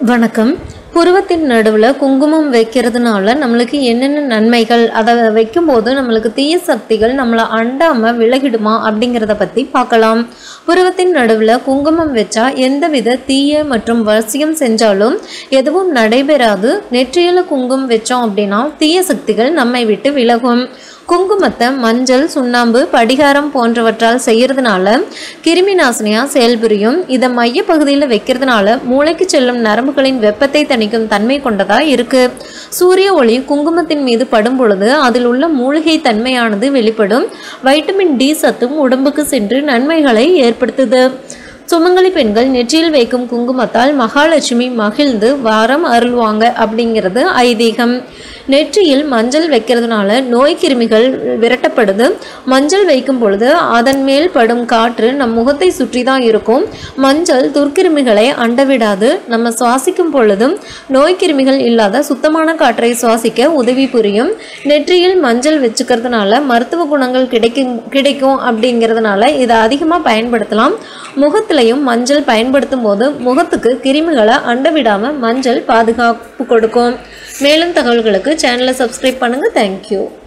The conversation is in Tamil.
வணக்கம் புருவத்தின் நடுவில் குங்குமம் வைக்கிறதுனால நம்மளுக்கு என்னென்ன நன்மைகள் அதை வைக்கும்போது நம்மளுக்கு தீய சக்திகள் நம்மளை அண்டாமல் விலகிடுமா அப்படிங்கிறத பற்றி பார்க்கலாம் புருவத்தின் நடுவில் குங்குமம் வச்சா எந்தவித தீய மற்றும் வசியம் செஞ்சாலும் எதுவும் நடைபெறாது நெற்றியில் குங்குமம் வச்சோம் அப்படின்னா தீய சக்திகள் நம்மை விட்டு விலகும் குங்குமத்தை மஞ்சள் சுண்ணாம்பு படிகாரம் போன்றவற்றால் செய்யறதுனால கிருமி நாசினியா செயல்புரியும் இதை மைய பகுதியில் வைக்கிறதுனால மூளைக்கு செல்லும் நரம்புகளின் வெப்பத்தை தணிக்கும் தன்மை கொண்டதா இருக்கு சூரிய ஒளி குங்குமத்தின் மீது படும் பொழுது அதில் உள்ள மூலிகை தன்மையானது வெளிப்படும் வைட்டமின் டி சத்தும் உடம்புக்கு சென்று நன்மைகளை ஏற்படுத்துது சுமங்கலி பெண்கள் நெற்றியில் வைக்கும் குங்குமத்தால் மகாலட்சுமி மகிழ்ந்து வாரம் அருள்வாங்க அப்படிங்கிறது ஐதீகம் நெற்றியில் மஞ்சள் வைக்கிறதுனால நோய் கிருமிகள் விரட்டப்படுது மஞ்சள் வைக்கும் பொழுது அதன் மேல் படும் காற்று நம் முகத்தை சுற்றி தான் இருக்கும் மஞ்சள் துர்க்கிருமிகளை அண்டவிடாது நம்ம சுவாசிக்கும் பொழுதும் நோய் கிருமிகள் இல்லாத சுத்தமான காற்றை சுவாசிக்க உதவி புரியும் நெற்றியில் மஞ்சள் வச்சுக்கிறதுனால மருத்துவ குணங்கள் கிடைக்கும் கிடைக்கும் அப்படிங்கிறதுனால இதை அதிகமாக பயன்படுத்தலாம் முகத்திலையும் மஞ்சள் பயன்படுத்தும் போது முகத்துக்கு கிருமிகளை அண்டவிடாம மஞ்சள் பாதுகாப்பு கொடுக்கும் மேலும் தகவல்களுக்கு சேனலை சப்ஸ்கிரைப் பண்ணுங்கள் தேங்க்யூ